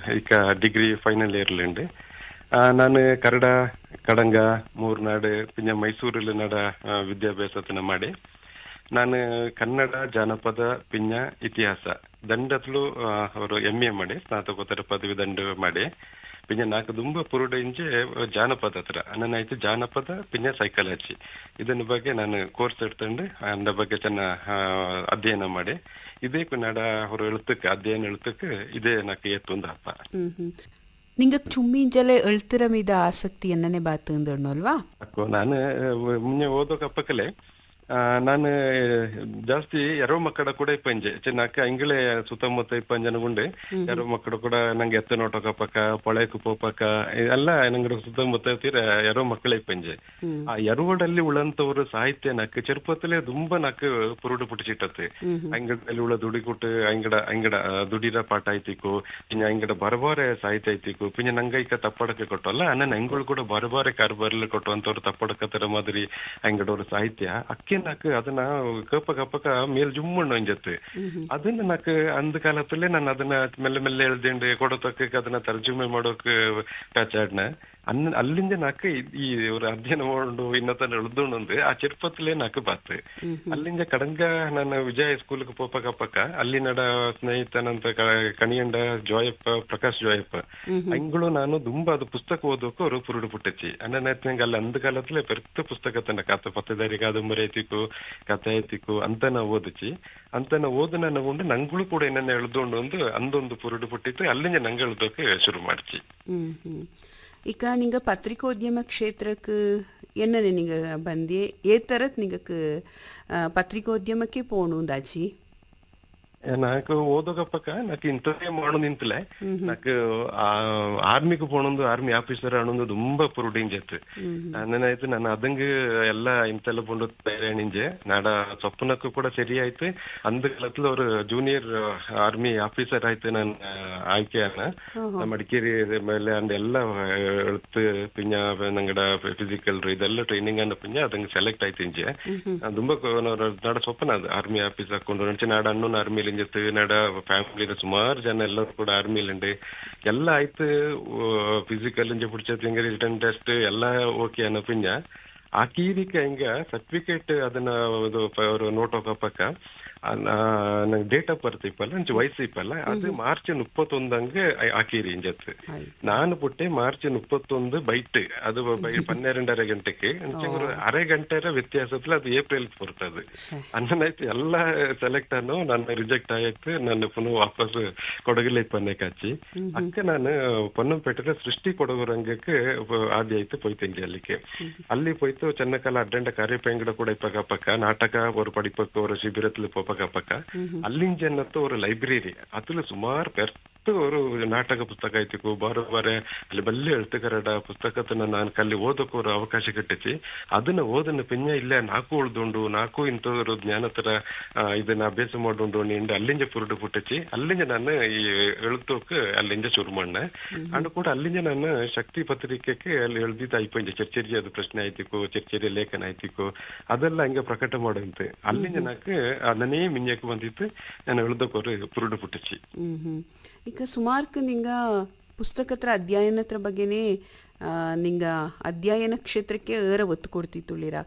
ಈಗ degree final ಇಯರ್ലുಂಡು ಆ, ನಾನು ಕನ್ನಡ ಕಡಂಗ ಮೂರ್ನಾಡು ಪಿಂಜ ಮೈಸೂರಲ್ಲಿ ನಡ ಆ, ವಿದ್ಯಾಭ್ಯಾಸತನ ಮಾಡಿ ನಾನು ಕನ್ನಡ ಜಾನಪದ ಪಿಂಜ ಇತಿಹಾಸ ದಂಡತ್ಲು ಆ, ಅವರು ಎಂ ಎ ಮಾಡಿ ಸ್ನಾತಕೋತ್ತರ ಪದವಿ ದಂಡ ಮಾಡಿ ಪಿಂಜ ನಾಲ್ಕು ದುಂಬ ಪುರುಡ ಇಂಚೆ ಜಾನಪದ ಹತ್ರ ನನ್ನ ಆಯ್ತು ಜಾನಪದ ಪಿಂಜ ಸೈಕಾಲಜಿ ಇದನ್ನ ಬಗ್ಗೆ ನಾನು ಕೋರ್ಸ್ ಎಡ್ತಂಡು ಅಂದ ಬಗ್ಗೆ ಚೆನ್ನ ಆ, ಅಧ್ಯಯನ ಮಾಡಿ ಇದೇ ಕನ್ನಡ ಅವರು ಎಳುತ್ತಕ್ಕೆ ಅಧ್ಯಯನ ಎಳುತ್ತಕ್ಕೆ ಇದೇ ನಾಕು ಎತ್ತೊಂದು ಹಬ್ಬ ಹ್ಮ್ ಹ್ಮ್ ನಿಂಗೆ ಚುಮ್ಮಿಂಜಲೆ ಎಳ್ತಿರ ಮೀದ ಆಸಕ್ತಿ ಎನ್ನನೆ ಬಾತಂದಣ್ಣು ಅಲ್ವಾ ಅಕ್ಕೋ ನಾನು ಆ, ಮುಂಚೆ ಓದೋಕೆ ಅಪ್ಪಕಲೆ ಆ, ನಾನು ಜಾಸ್ತಿ ಎರವ ಮಕ್ಕಳ ಕೂಡ ಇಪ್ಪಂಜೆ ಚಿನ್ನಕ್ಕ ಅಂಗಳೇ ಸುತ್ತಮುತ್ತ ಇಪ್ಪಂಜನಗುಂಡು ಎರವ ಮಕ್ಕಳು ಕೂಡ ನಂಗೆ ಎತ್ತ ನೋಟೋಕ ಪಕ್ಕ ಪೊಳೆಕು ಪೋಪಕ್ಕ ಎಲ್ಲ ನಂಗೆ ಸುತ್ತಮುತ್ತ ತೀರ ಎರವ ಮಕ್ಕಳ ಇಪ್ಪಂಜೆ ಆ ಎರವಡಲ್ಲಿ ಉಳಂತವರು ಸಾಹಿತ್ಯ ನಕ್ಕು ಚೆರುಪತ್ತಲೇ ತುಂಬ ನಕ್ಕು ಪುರುಡು ಪುಟಿಸಿಟ್ಟತ್ತೆ ಅಂಗಡದಲ್ಲಿ ಉಳ ದುಡಿಗುಟ್ಟು ಅಂಗಡ ಅಂಗಡ ಆ, ದುಡಿರ ಪಾಠ ಐತಿಕು ಪಿಂಜ ಅಂಗಡ ಬರಬಾರೆ ಸಾಹಿತ್ಯ ಐತಿಕು ಪಿಂಜ ನಂಗೈಕ ತಪ್ಪಡಕ್ಕೆ ಕೊಟ್ಟಲ್ಲ ನನ್ನ ಅಂಗಳು ಕೂಡ ಬರಬಾರೆ ಕಾರ್ಬಾರಲ್ಲಿ ಕೊಟ್ಟುವಂತವ್ರು ತಪ್ಪಡಕತ್ತರ ಮಾದರಿ ಅಂಗಡವ್ರ ಸಾಹಿತ್ಯ ಅಕ್ಕಿ ನಾಕು ಅದನ್ನ ಕಪ್ಪ ಕಪ್ಪಕ ಮೇಲ್ ಜುಮ್ಮಣ್ಣು ಅಂಜತ್ತು ಅದನ್ನ ನಾಕು ಅಂದ ಕಾಲದಲ್ಲೇ ನಾನು ಅದನ್ನ ಮೆಲ್ಲ ಮೆಲ್ಲ ಎಳ್ದಿಂಡು ಕೊಡೋತಕ್ಕ ಅದನ್ನ ತರ್ಜುಮೆ ಮಾಡೋಕ್ ಪ್ಯಾಚಾಡ್ನ ಅನ್ನ ಅಲ್ಲಿಂದ ನಾಕು ಇದ್- ಈ ஒரு ಅಧ್ಯಯನ ಮಾಡು ಇನ್ನತ ಎಳ್ದೊಂಡು ಆ ಚಿರ್ಪತ್ಲೇ ನಾಕು ಬಾತ್ ಅಲ್ಲಿಂದ ಕಡಂಗ ನಾನು ವಿಜಯ ಸ್ಕೂಲ್ಗೆ ಪೋಪಕ ಪಕ್ಕ ಅಲ್ಲಿ ನಡ ಸ್ನೇಹಿತನಂತ ಕ- ಕಣಿಯಂಡ ಜೋಯಪ್ಪ ಪ್ರಕಾಶ್ ಜೋಯಪ್ಪ ಅಂಗಳು ನಾನು ತುಂಬಾ ಅದು ಪುಸ್ತಕ ಓದೋಕೆ ಅವರು ಪುರುಡು ಪುಟ್ಟಚ್ಚಿ ಅನ್ನನಂಗೆ ಅಲ್ಲಿ ಅಂದ ಕಾಲತ್ಲೆ ಪೆರ್ತ ಪುಸ್ತಕ ತನ್ನ ಕತೆ ಪತ್ತದಾರಿ ಕಾದಂಬರಿ ಐತಿಕು ಕತೆ ಐತಿಕು ಅಂತ ನಾ ಓದಿಚಿ ಅಂತ ನಾ ಓದು ನನ್ನ ಉಂಡು ನಂಗಳು ಕೂಡ ಏನನ್ನ ಎಳ್ದೊಂಡು ಒಂದು ಅಂದೊಂದು ಪುರುಡು ಪುಟ್ಟಿತ್ತು ಅಲ್ಲಿಂದ ನಂಗೆ ಎಳ್ದೋಕೆ ಶುರು ಮಾಡ್ಚಿ ಹ್ಮ್ ಹ್ಮ್ ಈಗ ನಿಂಗೆ ಪತ್ರಿಕೋದ್ಯಮ ಕ್ಷೇತ್ರಕ್ಕೆ ಎನ್ನನೆ ನಿಂಗೆ ಬಂದಿ ಏ ತರತ್ ನಿಂಗಕ್ಕೆ ಪತ್ರಿಕೋದ್ಯಮಕ್ಕೆ ಪೋಣುಂದಾಚಿ నాకు ఓదోగప్పక నాకు ఇంతದೇ ಮಾಡು ನಿಂತಲೆ నాకు ಆರ್ಮಿಗೆ போனೊಂದು ಆರ್ಮಿ ಆಫೀಸರ್ ಅನ್ನೊಂದು ತುಂಬಾ ಪುರುಡಿಂಜೆತ್ತು ನನ್ನನಾಯ್ತು ನಾನು ಅದಂಗ ಎಲ್ಲ ಇಂತೆಲ್ಲ ಬಂದು ತಯಾರಿಣಿಂಜೆ ನಾಡ ಸೊಪ್ಪನಕ್ಕೂ ಕೂಡ ಸರಿ ಆಯ್ತು ಅಂದ ಕಾಲத்துல ஒரு ಜೂನಿಯರ್ ಆರ್ಮಿ ಆಫೀಸರ್ ಆಯ್ತು ನಾನು ಆಯ್ಕೆಯನ್ನ ಮಡಿಕೇರಿ ಮೇಲೆ ಅಂದ ಎಲ್ಲ ಎಳುತ್ತು ಪಿಂಜ ನಂಗಡ ಫಿಸಿಕಲ್ ಇದೆಲ್ಲ ಟ್ರೈನಿಂಗ್ ಅನ್ನ ಪಿಂಜ ಅದಂಗ ಸೆಲೆಕ್ಟ್ ಆಯ್ತು ಇಂಜೆ ನಾನ್ ತುಂಬಾ ಕೊ- ನಾಡ್- ನಾಡ ಸೊಪ್ಪನ ಅದು ಆರ್ಮಿ ಆಫೀಸ್ ಹಾಕೊಂಡು ನಡ್ಚೆ ನಾಡ ಅಣ್ಣನ ಆರ್ಮಿಲಿ ಇಂಜತ್ತು ನಾಡ ಫ್ಯಾಮಿಲಿ ಸುಮಾರು ಜನ ಎಲ್ಲರೂ ಕೂಡ ಆರ್ಮಿಲಿಂಡು ಎಲ್ಲ ಆಯ್ತು ಫಿಸಿಕಲ್ ಇಂಜೆ ಪುಡ್ಚತ್ ಹಿಂಗ ರಿಟರ್ನ್ ಟೆಸ್ಟ್ ಎಲ್ಲ ಓಕೆ ಅನ್ನೋ ಪಿಂಜ ಆ ಕೀರಿಕೆ ಹಿಂಗ ಸರ್ಟಿಫಿಕೇಟ್ ಅದನ್ನ ಇದು ಪ- ಅವ್ರು ನೋಟ್ ಹೋಗಪ್ಪಕ್ಕ ನಂಗೆ ಡೇಟ್ ಆಫ್ ಬರ್ತ್ ಇಪ್ಪಲ್ಲ ಅಂಚೆ ವಯಸ್ಸು ಇಪ್ಪಲ್ಲ ಅದು ಮಾರ್ಚ್ ಮುಪ್ಪತ್ತೊಂದಂಗೆ ಆಕೀರಿ ಇಂಜತ್ ನಾನು ಪುಟ್ಟೆ ಮಾರ್ಚ್ ಮುಪ್ಪತ್ತೊಂದು ಬೈಟ್ ಅದು ಬೈ ಪನ್ನೆರಡರ ಗಂಟೆಗೆ ಅಂಚೆ ஒரு ಅರೆ ಗಂಟೆರ ವ್ಯತ್ಯಾಸத்துல ಅದು ಏಪ್ರಿಲ್ ಬರ್ತದೆ ಅನ್ನನಾಯ್ತು ಎಲ್ಲ ಸೆಲೆಕ್ಟ್ ಅನ್ನು ನಾನು ರಿಜೆಕ್ಟ್ ಆಯ್ತು ನಾನು ಪುನಃ ವಾಪಸ್ ಕೊಡಗಿಲ್ಲ ಪನ್ನೆ ಕಾಚಿ ಅಕ್ಕ ನಾನು ಪೊನ್ನಂಪೇಟೆ ಸೃಷ್ಟಿ ಕೊಡಗು ರಂಗಕ್ಕೆ ಆದಿ ಆಯ್ತು ಪೋಯ್ತೇನೆ ಅಲ್ಲಿಗೆ ಅಲ್ಲಿ ಪೋಯ್ತು ಚೆನ್ನಕಾಲ ಅಡ್ಡಂಡ ಕಾರ್ಯಪಂಗಡ ಕೂಡ ಇಪ್ಪಕ ಪಕ್ಕ ನಾಟಕ ஒரு படிப்புக்கு ஒரு ಶಿಬಿರத்துல போப்பக்க பக்க ಅಲ್ಲಿಂಜನ್ನತ್ತು ஒரு ಲೈಬ್ರರಿ ಅத்துல ಸುಮಾರು பெருத்த ஒரு ನಾಟಕ ಪುಸ್ತಕ ಐತಿಕು ಬಾರ ಬಾರೆ ಅಲ್ಲಿ ಬಲ್ಲೆ ಎಳ್ತುಕರಡ ಪುಸ್ತಕತನ ನಾನು ಕಲ್ಲಿ ಓದಕ್ಕೂ ஒரு ಅವಕಾಶ ಕಟ್ಟಿಸಿ ಅದನ್ನ ಓದನ್ನ ಪಿಂಜ ಇಲ್ಲೇ ನಾಲ್ಕು ಉಳ್ದುಂಡು ನಾಲ್ಕು ಇಂಥವ್ರು ಜ್ಞಾನ ತರ ಆ, ಇದನ್ನ ಅಭ್ಯಾಸ ಮಾಡುಂಡು ನಿಂಡು ಅಲ್ಲಿಂಜ ಪುರುಡು ಪುಟ್ಟಿಸಿ ಅಲ್ಲಿಂಜ ನಾನು ಈ ಎಳುತ್ತೋಕ್ ಅಲ್ಲಿಂಜ ಶುರು ಮಾಡ್ನ ಅಂಡ್ ಕೂಡ ಅಲ್ಲಿಂಜ ನಾನು ಶಕ್ತಿ ಪತ್ರಿಕೆಗೆ ಅಲ್ಲಿ ಎಳ್ದಿದ್ದ ಐಪಂಜ ಚರ್ಚೆರಿ ಅದು ಪ್ರಶ್ನೆ ಆಯ್ತಿಕು ಚರ್ಚೆರಿ ಲೇಖನ ಆಯ್ತಿಕು ಅದೆಲ್ಲ ಹಂಗೆ ಪ್ರಕಟ ಮಾಡಂತೆ ಅಲ್ಲಿಂಜ ನಾಕ್ ಅದನ್ನೇ ಮಿಂಜಕ್ಕೆ ಬಂದಿತ್ತು ನಾನು ಎಳ್ದಕ್ಕೋರು ಪುರುಡು ಪುಟ್ಟಿಸಿ ಹ್ಮ್ ಹ್ಮ್ ಈಗ ಸುಮಾರ್ಕ್ ನಿಂಗ ಪುಸ್ತಕತ್ರ ಅಧ್ಯಯನತ್ರ ಬಗ್ಗೆನೇ ಆ, ನಿಂಗ ಅಧ್ಯಯನ ಕ್ಷೇತ್ರಕ್ಕೆ ಏರ ಒತ್ತು ಕೊಡ್ತಿತ್ತುಳಿರ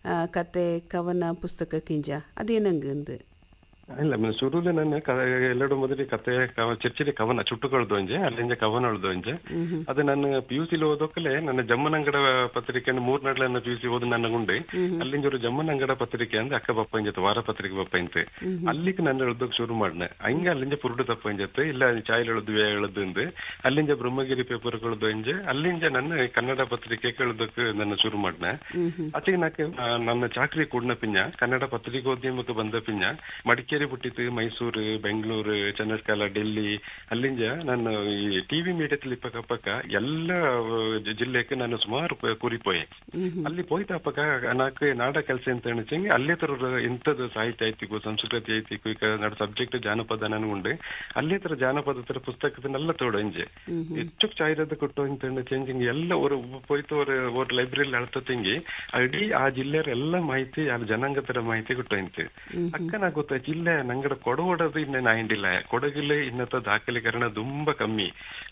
ಕತೆ ಕವನ ಪುಸ್ತಕ ಕಿಂಜ ಅದೇನಂಗಂದು ಇಲ್ಲ ಮ- ಶುರುಲೆ ನಾನು ಕ- ಎಲ್ಲೆಡು ಮೊದಲು ಕತೆ ಕವ ಚರ್ಚೆರಿ ಕವನ ಚುಟ್ಟುಕೊಳ್ದು ಒಂಜೆ ಅಲ್ಲಿಂದ ಕವನ ಉಳ್ದು ಒಂಜೆ ಅದು ನಾನು ಪಿ ಯು ಸಿಲಿ ಓದೋಕಲೆ ನನ್ನ ಜಮ್ಮನಂಗಡ ಪತ್ರಿಕೆ ಮೂರ್ನಾಡ್ಲ ನನ್ನ ಪಿ ಯು ಸಿ ಓದು ನನ್ನ ಗುಂಡೆ ಅಲ್ಲಿಂದ ಒಂದು ಜಮ್ಮನಂಗಡ ಪತ್ರಿಕೆ ಅಂದ್ರೆ ಅಕ್ಕ ಬಪ್ಪ ಇಂಜತ್ ವಾರ ಪತ್ರಿಕೆ ಬಪ್ಪ ಇಂತೆ ಅಲ್ಲಿಗೆ ನಾನು ಎಳ್ದೋಕ್ ಶುರು ಮಾಡ್ನೆ ಹಂಗೆ ಅಲ್ಲಿಂದ ಪುರುಡು ತಪ್ಪ ಇಂಜತ್ ಇಲ್ಲ ಚಾಯ್ ಎಳ್ದು ಎಳ್ದು ಅಂದು ಅಲ್ಲಿಂದ ಬ್ರಹ್ಮಗಿರಿ ಪೇಪರ್ ಕಳ್ದು ಇಂಜೆ ಅಲ್ಲಿಂದ ನನ್ನ ಕನ್ನಡ ಪತ್ರಿಕೆ ಕಳ್ದಕ್ ನನ್ನ ಶುರು ಮಾಡ್ನೆ ಅತಿಗೆ ನಾಕೆ ಆ, ನನ್ನ ಚಾಕ್ರಿ ಕೂಡ್ನ ಪಿಂಜ ಕನ್ನಡ ಪತ್ರಿಕೋದ್ಯಮಕ್ಕೆ ಬಂದ ಪಿಂಜ ಮಡಿಕೇರಿ ಬಿಟ್ಟಿತ್ತು ಮೈಸೂರು ಬೆಂಗಳೂರು ಚನ್ನಸ್ಕಾಲ ಡೆಲ್ಲಿ ಅಲ್ಲಿಂದ ನಾನು ಈ ಟಿವಿ ಮೀಡಿಯದಲ್ಲಿ ಪಕ್ಕ ಪಕ್ಕ ಎಲ್ಲ ಜ- ಜಿಲ್ಲೆಗೆ ನಾನು ಸುಮಾರು ಪ- ಕೂರಿಪೋಯೆ ಅಲ್ಲಿ ಪೋಯ್ತ ಪಕ್ಕ ನಾಲ್ಕು ನಾಡ ಕೆಲಸ ಅಂತ ಎಣಿಸಂಗೆ ಅಲ್ಲೇ ತರ ಇಂಥದ್ದು ಸಾಹಿತ್ಯ ಐತಿಕು ಸಂಸ್ಕೃತಿ ಐತಿಕು ಈಗ ನಡ ಸಬ್ಜೆಕ್ಟ್ ಜಾನಪದ ನನಗುಂಡು ಅಲ್ಲೇ ತರ ಜಾನಪದ ತರ ಪುಸ್ತಕದನ್ನೆಲ್ಲ ತೋಡಂಜೆ ಹೆಚ್ಚು ಚಾಯ್ರದ ಕೊಟ್ಟು ಅಂತ ಚೇಂಜಿಂಗ್ ಎಲ್ಲ ஒரு போயிட்டு ஒரு ஒரு ಲೈಬ್ರರಿಲಿ ಅಳ್ತಂಗಿ ಇಡೀ ಆ ಜಿಲ್ಲೆಯ ಎಲ್ಲ ಮಾಹಿತಿ ಆ ಜನಾಂಗತರ ಮಾಹಿತಿ ಕೊಟ್ಟೋಯ್ತು ಅಕ್ಕ ನಾ ಗೊತ್ತಾಯ್ತು ಇಲ್ಲ ನಂಗಡ ಕೊಡಗೋಡದು ಇನ್ನೇನು ಆಯಿಂಡಿಲ್ಲ ಕೊಡಗಿಲ್ಲ ಇನ್ನತ್ತ ದಾಖಲೀಕರಣ ತುಂಬಾ ಕಮ್ಮಿ